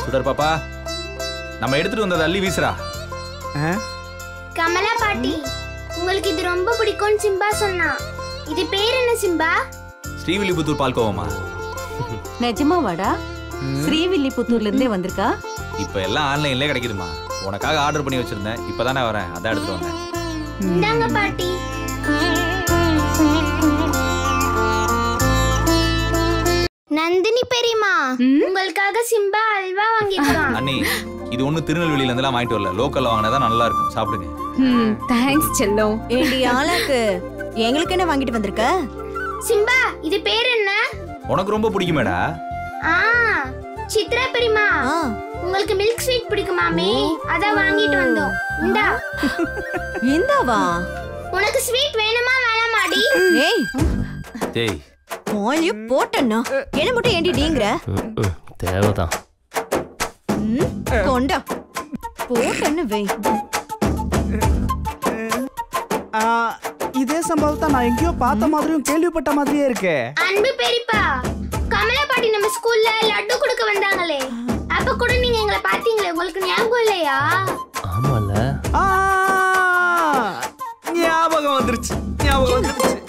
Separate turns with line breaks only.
சுடர் பாப்பா நம்ம எடுத்துட்டு வந்ததை அள்ளி வீசுறா
கமலா பாட்டி உங்களுக்கு இது ரொம்ப பிடிக்கும்னு சிம்பா சொன்னா இது பேர் என்ன சிம்பா
ஸ்ரீவில்லிபுத்தூர் பால்கோவமா
நிஜமாவாடா ஸ்ரீவில்லிபுத்தூர்ல இருந்தே வந்திருக்கா
இப்ப எல்லாம் ஆன்லைன்லயே கிடைக்குதுமா உனக்காக ஆர்டர் பண்ணி வச்சிருந்தேன் இப்பதானே வரேன் அதான் எடுத்துட்டு வந்தேன்
இந்தாங்க பாட்டி நந்தினி பெரியமா உங்களுக்காக சிம்பா அல்வா வாங்கிருக்கான்
அண்ணி இது ஒண்ணு திருநெல்வேலியில இருந்தெல்லாம் வாங்கிட்டு வரல லோக்கல்ல வாங்கினதா நல்லா இருக்கும் சாப்பிடுங்க
தேங்க்ஸ் செல்லம்
ஏண்டி ஆளாக்கு எங்களுக்கு என்ன வாங்கிட்டு வந்திருக்க
சிம்பா இது பேர் என்ன
உனக்கு ரொம்ப பிடிக்குமேடா
ஆ சித்ரா பெரியமா
ஆ,
உங்களுக்கு மில்க் ஸ்வீட் பிடிக்குமாமே அதான் வாங்கிட்டு வந்தோம் இந்தா
இந்தாவா
உனக்கு ஸ்வீட் வேணுமா வேணாமாடி
ஏய்
டேய்
வாயு போட்டண்ணா என்ன மட்டும் ஏண்டி டீங்கிற
தேவைதான்
ம், கொண்டா போட்டன்னு வை
ஆ, இதே சம்பவத்தை நான் எங்கேயோ பார்த்த மாதிரியும் கேள்விப்பட்ட மாதிரியே இருக்கே
அன்பு பெரியப்பா கமலா பாட்டி நம்ம ஸ்கூல்ல லட்டு கொடுக்க வந்தாங்களே அப்ப கூட நீங்க எங்களை பாத்தீங்களே உங்களுக்கு ஞாபகம் இல்லையா
ஆமால
ஆ, ஞாபகம் வந்துருச்சு ஞாபகம் வந்துருச்சு